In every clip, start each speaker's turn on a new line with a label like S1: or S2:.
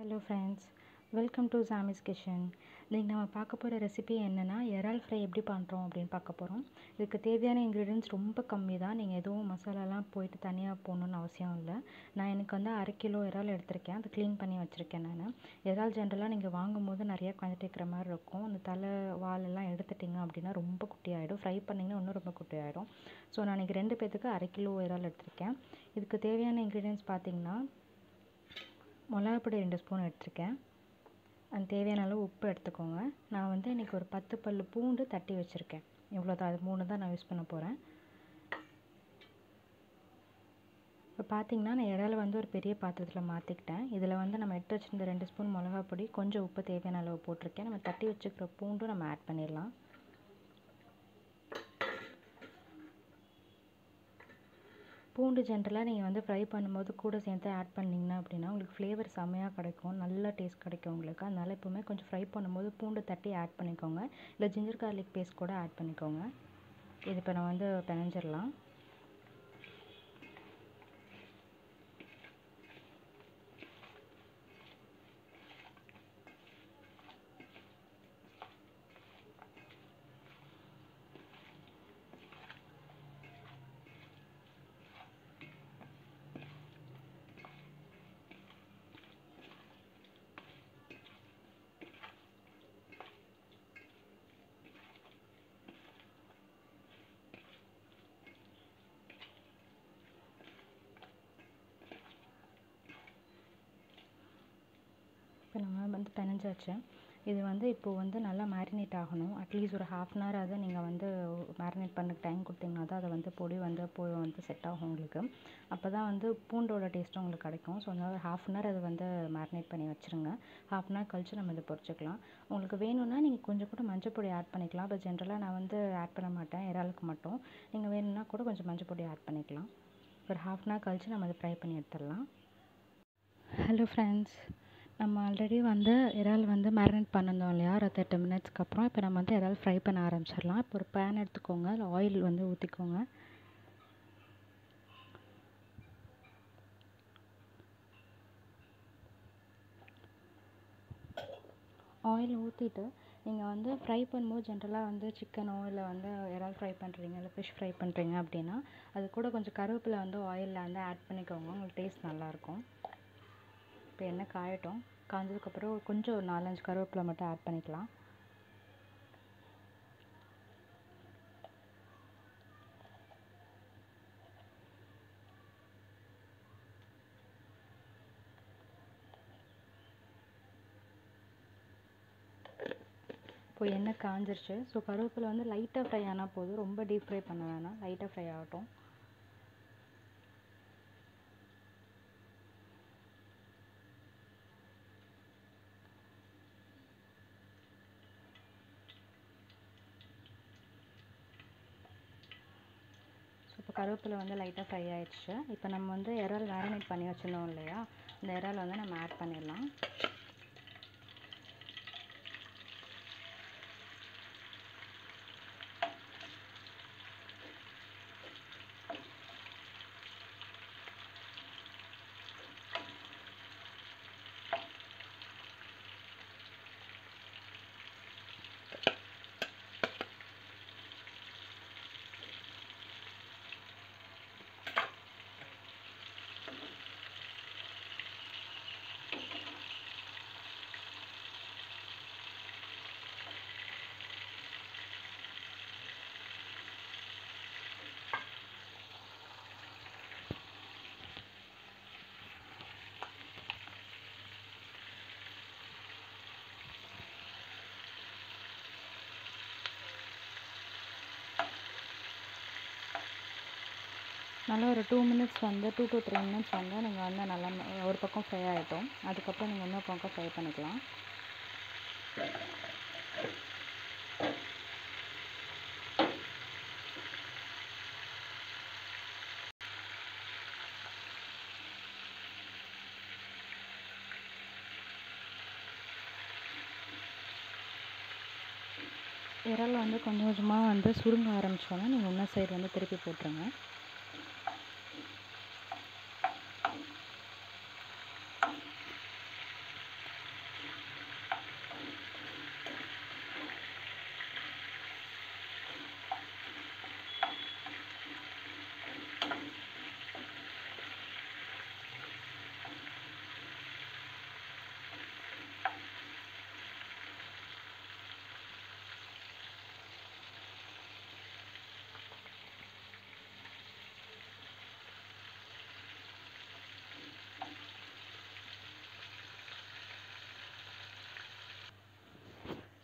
S1: hello friends welcome to Sami's kitchen இன்றைக்கி நம்ம பார்க்க போகிற ரெசிபி என்னென்னா இறால் ஃப்ரை எப்படி பண்ணுறோம் அப்படின்னு பார்க்க போகிறோம் இதுக்கு தேவையான இன்க்ரீடியன்ஸ் ரொம்ப கம்மி தான் நீங்கள் எதுவும் மசாலாலாம் போயிட்டு தனியாக போடணுன்னு அவசியம் இல்லை நான் எனக்கு வந்து அரை கிலோ இறால் எடுத்திருக்கேன் அதை க்ளீன் பண்ணி வச்சுருக்கேன் நான் இறால் ஜென்ரலாக நீங்கள் வாங்கும்போது நிறைய குவான்டிட்டி இருக்கிற மாதிரி இருக்கும் அந்த தலை வால் எல்லாம் எடுத்துட்டிங்க அப்படின்னா ரொம்ப குட்டியாயிடும் ஃப்ரை பண்ணிங்கன்னா இன்னும் ரொம்ப குட்டியாயிடும் ஸோ நான் இன்றைக்கி ரெண்டு பேர்த்துக்கு அரை கிலோ இறால் எடுத்திருக்கேன் இதுக்கு தேவையான இன்க்ரீடியன்ஸ் பார்த்திங்கன்னா மிளகாப்பொடி ரெண்டு ஸ்பூன் எடுத்திருக்கேன் அது தேவையான அளவு உப்பு எடுத்துக்கோங்க நான் வந்து இன்றைக்கி ஒரு பத்து பல் பூண்டு தட்டி வச்சுருக்கேன் இவ்வளோ தான் அது மூணு தான் நான் யூஸ் பண்ண போகிறேன் இப்போ பார்த்தீங்கன்னா நான் இறால வந்து ஒரு பெரிய பாத்திரத்தில் மாற்றிக்கிட்டேன் இதில் வந்து நம்ம எடுத்து வச்சுருந்த ரெண்டு ஸ்பூன் மிளகா பொடி கொஞ்சம் உப்பு தேவையான அளவு போட்டிருக்கேன் நம்ம தட்டி வச்சுக்கிற பூண்டும் நம்ம ஆட் பண்ணிடலாம் பூண்டு ஜென்ரலாக நீங்கள் வந்து ஃப்ரை பண்ணும்போது கூட சேர்த்து ஆட் பண்ணிங்கன்னா அப்படின்னா உங்களுக்கு ஃப்ளேவர் செம்மையாக கிடைக்கும் நல்ல டேஸ்ட் கிடைக்கும் உங்களுக்கு அதனால் எப்போவுமே கொஞ்சம் ஃப்ரை பண்ணும்போது பூண்டு தட்டி ஆட் பண்ணிக்கோங்க இல்லை ஜிஞ்சர் கார்லிக் பேஸ்ட் கூட ஆட் பண்ணிக்கோங்க இது இப்போ நான் வந்து பிணைஞ்சிடலாம் இப்போ நம்ம வந்து பிணைஞ்சாச்சு இது வந்து இப்போது வந்து நல்லா மேரினேட் ஆகணும் அட்லீஸ்ட் ஒரு ஹாஃப் அன் ஹவர் அதை நீங்கள் வந்து மேரினேட் பண்ண டைம் கொடுத்தீங்கன்னா தான் அதை வந்து பொடி வந்து போய் வந்து செட் ஆகும் உங்களுக்கு அப்போ தான் வந்து பூண்டோட டேஸ்ட்டும் உங்களுக்கு கிடைக்கும் ஸோ அதனால் ஒரு ஹாஃப் அன் ஹவர் அதை வந்து மேரினேட் பண்ணி வச்சுருங்க ஹாஃப் அன் ஹவர் கழித்து நம்ம இதை பொரிச்சிக்கலாம் உங்களுக்கு வேணும்னா நீங்கள் கொஞ்சம் கூட மஞ்சள் பொடி ஆட் பண்ணிக்கலாம் பட் ஜென்ரலாக நான் வந்து ஆட் பண்ண மாட்டேன் இறாலுக்கு மட்டும் நீங்கள் வேணும்னா கூட கொஞ்சம் மஞ்சள் பொடி ஆட் பண்ணிக்கலாம் ஒரு ஹாஃப் அன் ஹவர் கழித்து நம்ம அதை ஃப்ரை பண்ணி எடுத்துடலாம் ஹலோ ஃப்ரெண்ட்ஸ் நம்ம ஆல்ரெடி வந்து இறால் வந்து மேரினேட் பண்ணியிருந்தோம் இல்லையா ஒரு தேர்ட்டி மினிட்ஸ்க்கு அப்புறம் இப்போ நம்ம வந்து இறால் ஃப்ரை பண்ண ஆரம்பிச்சிடலாம் இப்போ ஒரு பேன் எடுத்துக்கோங்க அதில் ஆயில் வந்து ஊற்றிக்கோங்க ஆயில் ஊற்றிட்டு நீங்கள் வந்து ஃப்ரை பண்ணும்போது ஜென்ரலாக வந்து சிக்கனோ இல்லை வந்து இறால் ஃப்ரை பண்ணுறீங்க இல்லை ஃபிஷ் ஃப்ரை பண்ணுறீங்க அப்படின்னா அது கூட கொஞ்சம் கருவேப்பிலை வந்து ஆயிலில் வந்து ஆட் பண்ணிக்கோங்க உங்களுக்கு டேஸ்ட் நல்லாயிருக்கும் இப்போ எண்ணெய் காயட்டும் காஞ்சதுக்கப்புறம் கொஞ்சம் ஒரு நாலஞ்சு கருவேப்பிலை மட்டும் ஆட் பண்ணிக்கலாம் இப்போ எண்ணெய் காஞ்சிருச்சு ஸோ கருவேப்பிலை வந்து லைட்டாக ஃப்ரை ஆனால் போதும் ரொம்ப டீப் ஃப்ரை பண்ண வேணாம் லைட்டாக ஃப்ரை ஆகட்டும் ஸோ இப்போ கருவேப்பிலை வந்து லைட்டாக ஃப்ரை ஆயிடுச்சு இப்போ நம்ம வந்து இறால் மேரினேட் பண்ணி வச்சுருந்தோம் இல்லையா இந்த இறால் வந்து நம்ம ஆட் பண்ணிடலாம் நல்லா ஒரு டூ மினிட்ஸ் வந்து டூ டு த்ரீ மினிட்ஸ் வந்து நீங்கள் வந்து நல்லா ஒரு பக்கம் ஃப்ரை ஆகிட்டோம் அதுக்கப்புறம் நீங்கள் இன்னொரு பக்கம் ஃப்ரை பண்ணிக்கலாம் இறால் வந்து கொஞ்சம் கொஞ்சமாக வந்து சுருங்க ஆரம்பிச்சோன்னா நீங்கள் இன்னொரு சைடு வந்து திருப்பி போட்டுருங்க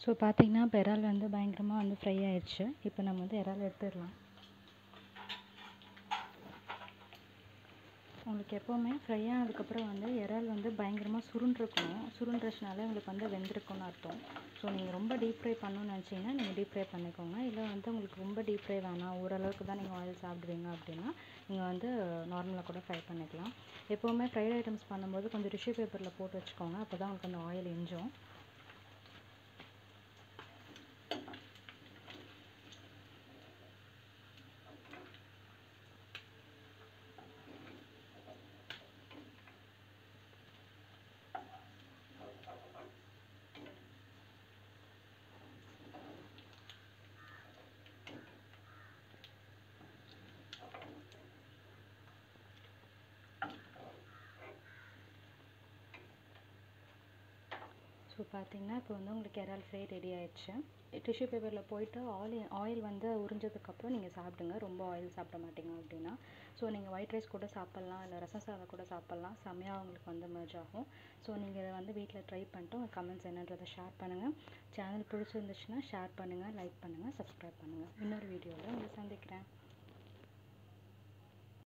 S1: ஸோ பார்த்தீங்கன்னா இப்போ இறால் வந்து பயங்கரமாக வந்து ஃப்ரை ஆயிடுச்சு இப்போ நம்ம வந்து இறால் எடுத்துடலாம் உங்களுக்கு எப்போவுமே ஃப்ரை ஆனதுக்கப்புறம் வந்து இறால் வந்து பயங்கரமாக சுருண்டிருக்கணும் சுருண்டுருச்சுனாலே உங்களுக்கு வந்து வெந்திருக்கும்னு அர்த்தம் ஸோ நீங்கள் ரொம்ப டீப் ஃப்ரை பண்ணணும்னு நினச்சிங்கன்னா நீங்கள் டீப் ஃப்ரை பண்ணிக்கோங்க இல்லை வந்து உங்களுக்கு ரொம்ப டீப் ஃப்ரை வேணாம் ஓரளவுக்கு தான் நீங்கள் ஆயில் சாப்பிடுவீங்க அப்படின்னா நீங்கள் வந்து நார்மலாக கூட ஃப்ரை பண்ணிக்கலாம் எப்போவுமே ஃப்ரைட் ஐட்டம்ஸ் பண்ணும்போது கொஞ்சம் டிஷ்யூ பேப்பரில் போட்டு வச்சுக்கோங்க அப்போ தான் உங்களுக்கு அந்த ஆயில் எஞ்சும் ஸோ பார்த்தீங்கன்னா இப்போ வந்து உங்களுக்கு இறால் ஃப்ரை ரெடி ஆயிடுச்சு டிஷ்யூ பேப்பரில் போயிட்டு ஆயில் ஆயில் வந்து உறிஞ்சதுக்கப்புறம் நீங்கள் சாப்பிடுங்க ரொம்ப ஆயில் சாப்பிட மாட்டீங்க அப்படின்னா ஸோ நீங்கள் ஒயிட் ரைஸ் கூட சாப்பிட்லாம் இல்லை ரசம் சாதம் கூட சாப்பிட்லாம் செம்மையாக உங்களுக்கு வந்து மெர்ஜ் ஆகும் ஸோ நீங்கள் இதை வந்து வீட்டில் ட்ரை பண்ணிட்டு உங்கள் கமெண்ட்ஸ் என்னன்றதை ஷேர் பண்ணுங்கள் சேனல் பிடிச்சிருந்துச்சுன்னா ஷேர் பண்ணுங்கள் லைக் பண்ணுங்கள் சப்ஸ்கிரைப் பண்ணுங்கள் இன்னொரு வீடியோவில் உங்களை சந்திக்கிறேன்